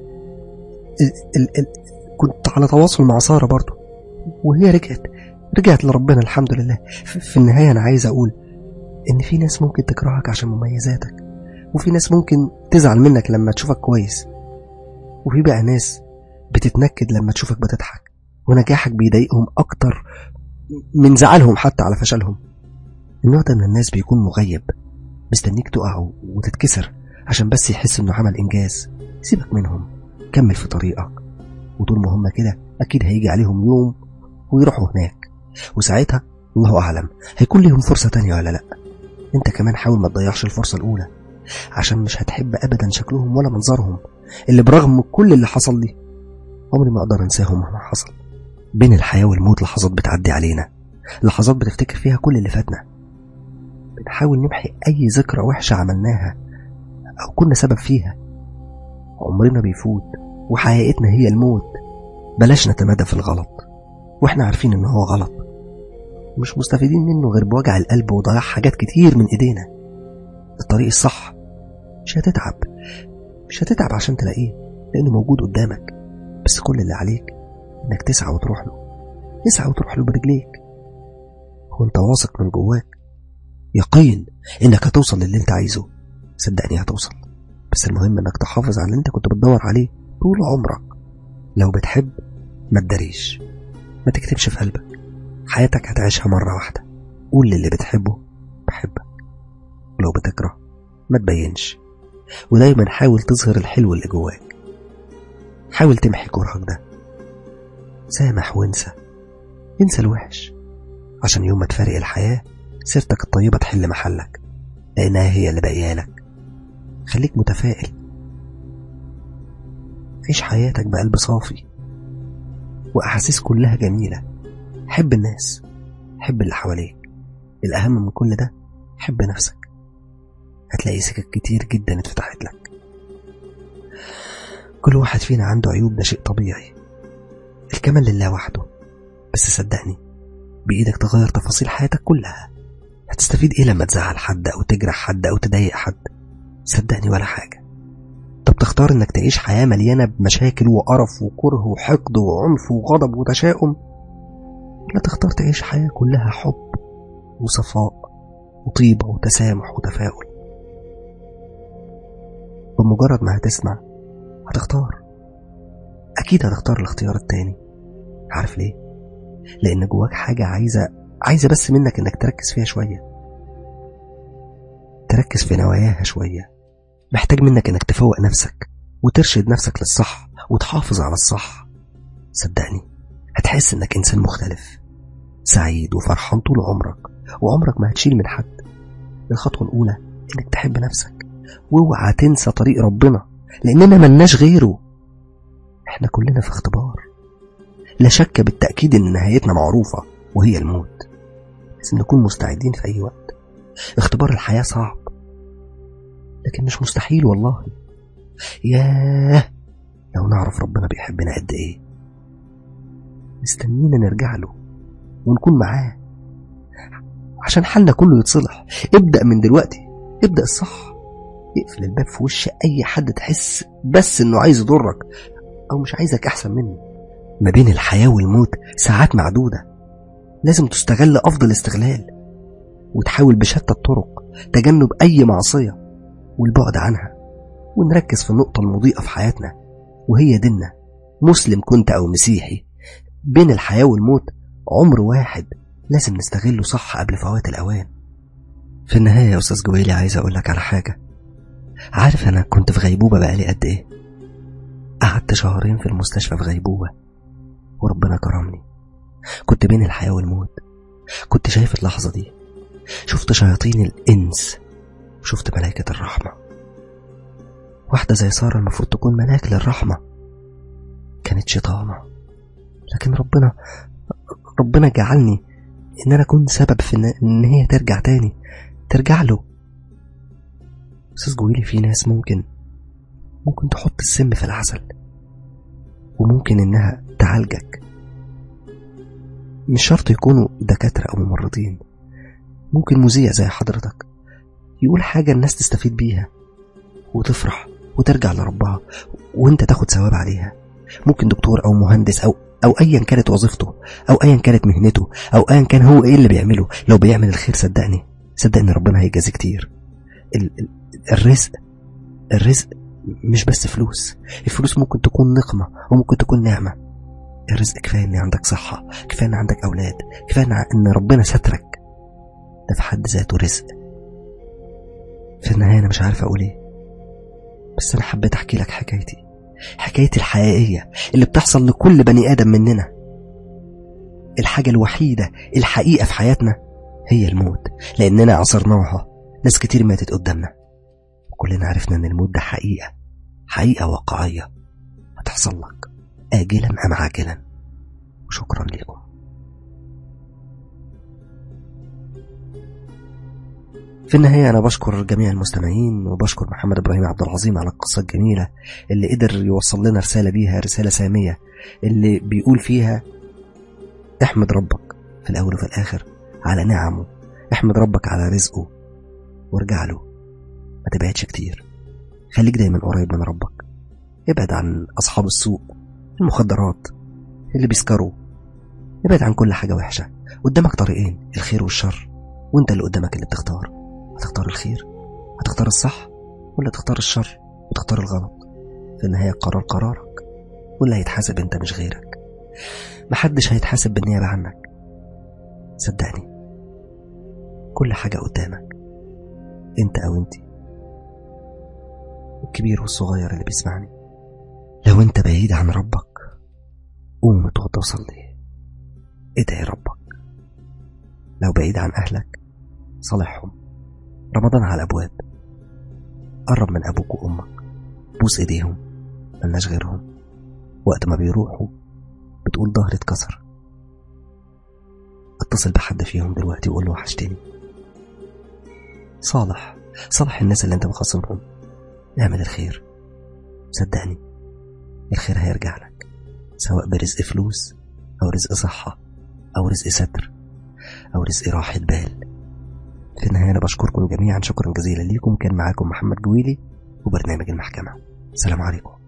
ال ال ال كنت على تواصل مع سارة برضه وهي رجعت رجعت لربنا الحمد لله في في النهاية أنا عايز أقول إن في ناس ممكن تكرهك عشان مميزاتك وفي ناس ممكن تزعل منك لما تشوفك كويس وفي بقى ناس بتتنكد لما تشوفك بتضحك ونجاحك بيضايقهم أكتر من زعلهم حتى على فشلهم النوع ده من الناس بيكون مغيب مستنيك تقع وتتكسر عشان بس يحس إنه عمل إنجاز سيبك منهم كمل في طريقك وطول ما هم كده أكيد هيجي عليهم يوم ويروحوا هناك وساعتها الله أعلم هيكون ليهم فرصة تانية ولا لأ أنت كمان حاول ما تضيعش الفرصة الأولى عشان مش هتحب أبدا شكلهم ولا منظرهم اللي برغم كل اللي حصل لي عمري ما أقدر أنساهم مهما حصل بين الحياة والموت لحظات بتعدي علينا لحظات بنفتكر فيها كل اللي فاتنا بنحاول نمحي أي ذكرى وحشة عملناها أو كنا سبب فيها عمرنا بيفوت وحقيقتنا هي الموت بلاش نتمادى في الغلط واحنا عارفين ان هو غلط مش مستفيدين منه غير بوجع القلب وضياع حاجات كتير من ايدينا الطريق الصح مش هتتعب مش هتتعب عشان تلاقيه لانه موجود قدامك بس كل اللي عليك انك تسعى وتروح له اسعى وتروح له برجليك وانت واثق من جواك يقين انك هتوصل للي انت عايزه صدقني هتوصل بس المهم انك تحافظ على اللي انت كنت بتدور عليه طول عمرك لو بتحب ما تداريش ما تكتبش في قلبك حياتك هتعيشها مرة واحدة قول للي بتحبه بحبك ولو بتكره ما تبينش ودايما حاول تظهر الحلو اللي جواك حاول تمحي كرهك ده سامح وانسى انسى الوحش عشان يوم ما تفارق الحياة سيرتك الطيبة تحل محلك لأنها هي اللي باقيالك خليك متفائل عيش حياتك بقلب صافي وأحاسيس كلها جميلة حب الناس حب اللي حواليك الأهم من كل ده حب نفسك هتلاقي سكك كتير جدا اتفتحت لك كل واحد فينا عنده عيوب ده شيء طبيعي الكمال لله وحده بس صدقني بإيدك تغير تفاصيل حياتك كلها هتستفيد ايه لما تزعل حد او تجرح حد او تضايق حد صدقني ولا حاجة طب تختار انك تعيش حياة مليانة بمشاكل وقرف وكره وحقد وعنف وغضب وتشاؤم ولا تختار تعيش حياة كلها حب وصفاء وطيبة وتسامح وتفاؤل بمجرد ما هتسمع هتختار أكيد هتختار الاختيار التاني عارف ليه؟ لأن جواك حاجة عايزة عايزة بس منك إنك تركز فيها شوية تركز في نواياها شوية محتاج منك إنك تفوق نفسك وترشد نفسك للصح وتحافظ على الصح صدقني هتحس إنك إنسان مختلف سعيد وفرحان طول عمرك وعمرك ما هتشيل من حد الخطوة الأولى إنك تحب نفسك واوعى تنسى طريق ربنا لأننا ملناش غيره احنا كلنا في اختبار لا شك بالتأكيد إن نهايتنا معروفة وهي الموت لازم نكون مستعدين في أي وقت اختبار الحياة صعب لكن مش مستحيل والله ياه لو نعرف ربنا بيحبنا قد ايه مستنينا نرجع له ونكون معاه عشان حالنا كله يتصلح ابدأ من دلوقتي ابدأ الصح اقفل الباب في وش أي حد تحس بس إنه عايز يضرك أو مش عايزك أحسن منه ما بين الحياة والموت ساعات معدودة لازم تستغل أفضل استغلال وتحاول بشتى الطرق تجنب أي معصية والبعد عنها ونركز في النقطة المضيئة في حياتنا وهي ديننا مسلم كنت أو مسيحي بين الحياة والموت عمر واحد لازم نستغله صح قبل فوات الأوان في النهاية يا أستاذ جويلي عايز أقول لك على حاجة عارف أنا كنت في غيبوبة بقالي قد إيه قعدت شهرين في المستشفى في غيبوبة وربنا كرمني كنت بين الحياة والموت كنت شايف اللحظة دي شفت شياطين الإنس شفت ملائكة الرحمة واحدة زي سارة المفروض تكون ملاك للرحمة كانت شيطانة لكن ربنا ربنا جعلني إن أنا أكون سبب في إن- إن هي ترجع تاني ترجع له أستاذ جويلي في ناس ممكن ممكن تحط السم في العسل وممكن إنها تعالجك مش شرط يكونوا دكاترة أو ممرضين ممكن مذيع زي حضرتك يقول حاجة الناس تستفيد بيها وتفرح وترجع لربها وانت تاخد ثواب عليها ممكن دكتور او مهندس او او ايا كانت وظيفته او ايا كانت مهنته او ايا كان هو ايه اللي بيعمله لو بيعمل الخير صدقني صدقني ربنا هيجازي كتير ال ال الرزق الرزق مش بس فلوس الفلوس ممكن تكون نقمة وممكن تكون نعمة الرزق كفاية ان عندك صحة كفاية ان عندك اولاد كفاية ان ربنا سترك ده في حد ذاته رزق في النهاية انا مش عارف اقول ايه بس انا حبيت احكي لك حكايتي حكايتي الحقيقية اللي بتحصل لكل بني ادم مننا الحاجة الوحيدة الحقيقة في حياتنا هي الموت لاننا عصرناها ناس كتير ماتت قدامنا وكلنا عرفنا ان الموت ده حقيقة حقيقة واقعية هتحصل لك آجلا أم عاجلا وشكرا لكم في النهاية أنا بشكر جميع المستمعين وبشكر محمد إبراهيم عبد العظيم على القصة الجميلة اللي قدر يوصل لنا رسالة بيها رسالة سامية اللي بيقول فيها احمد ربك في الأول وفي الآخر على نعمه احمد ربك على رزقه وارجع له ما تبعدش كتير خليك دايما قريب من ربك ابعد عن أصحاب السوء المخدرات اللي بيسكروا ابعد عن كل حاجة وحشة قدامك طريقين الخير والشر وانت اللي قدامك اللي بتختار هتختار الخير هتختار الصح ولا تختار الشر وتختار الغلط في النهاية القرار قرارك واللي هيتحاسب انت مش غيرك محدش هيتحاسب بالنيابة عنك صدقني كل حاجة قدامك انت او انتي الكبير والصغير اللي بيسمعني لو انت بعيد عن ربك قوم اتوضى وصلي ادعي ربك لو بعيد عن اهلك صالحهم رمضان على الابواب قرب من ابوك وامك بوس ايديهم ملناش غيرهم وقت ما بيروحوا بتقول ظهري اتكسر اتصل بحد فيهم دلوقتي وقول له وحشتني صالح صالح الناس اللي انت مخاصمهم اعمل الخير صدقني الخير هيرجع لك سواء برزق فلوس أو رزق صحة أو رزق ستر أو رزق راحة بال في النهاية أنا بشكركم جميعا شكرا جزيلا ليكم كان معاكم محمد جويلي وبرنامج المحكمة السلام عليكم